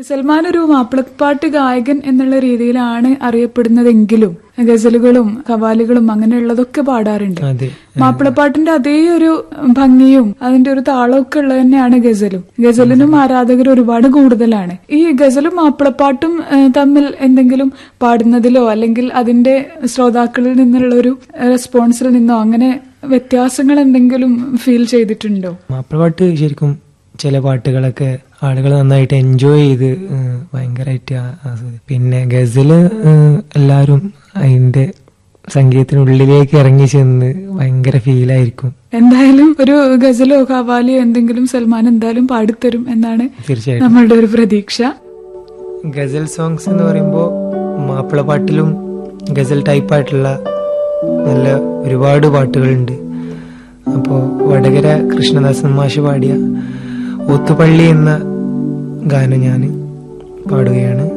സൽമാൻ ഒരു മാപ്പിളപ്പാട്ട് ഗായകൻ എന്നുള്ള രീതിയിലാണ് അറിയപ്പെടുന്നതെങ്കിലും ഗസലുകളും കവാലികളും അങ്ങനെയുള്ളതൊക്കെ പാടാറുണ്ട് അതെ മാപ്പിളപ്പാട്ടിന്റെ അതേ ഒരു ഭംഗിയും അതിന്റെ ഒരു താളമൊക്കെ ഉള്ളത് തന്നെയാണ് ഗസലും ഗസലിനും ആരാധകർ ഒരുപാട് കൂടുതലാണ് ഈ ഗസലും മാപ്പിളപ്പാട്ടും ഏഹ്, തമ്മിൽ എന്തെങ്കിലും പാടുന്നതിലോ അല്ലെങ്കിൽ അതിന്റെ ശ്രോതാക്കളിൽ നിന്നുള്ള ഒരു റെസ്പോൺസിൽ നിന്നോ അങ്ങനെ വ്യത്യാസങ്ങൾ എന്തെങ്കിലും ഫീൽ ചെയ്തിട്ടുണ്ടോ മാപ്പിളപ്പാട്ട് ശരിക്കും ചില പാട്ടുകളൊക്കെ ആളുകൾ നന്നായിട്ട് എൻജോയ് ചെയ്ത് ഏഹ്, ഭയങ്കരമായിട്ട് ആ- ആസ്വദിക്കും പിന്നെ ഗസല് ഏഹ്, എല്ലാവരും അതിന്റെ സംഗീതത്തിനുള്ളിലേക്ക് ഇറങ്ങി ചെന്ന് ഭയങ്കര ഫീലായിരിക്കും എന്തായാലും ഒരു ഗസലോ കവാലിയോ എന്തെങ്കിലും സൽമാൻ എന്തായാലും പാടിത്തരും എന്നാണ് തീർച്ചയായിട്ടും നമ്മളുടെ ഒരു പ്രതീക്ഷ ഗസൽ സോങ്സ് എന്ന് പറയുമ്പോൾ മാപ്പിളപ്പാട്ടിലും ഗസൽ ടൈപ്പായിട്ടുള്ള നല്ല ഒരുപാട് പാട്ടുകളുണ്ട് അപ്പോൾ വടകര കൃഷ്ണദാസൻ മാഷ് പാടിയ ഒത്തുപള്ളി എന്ന ഗാനം ഞാൻ പാടുകയാണ്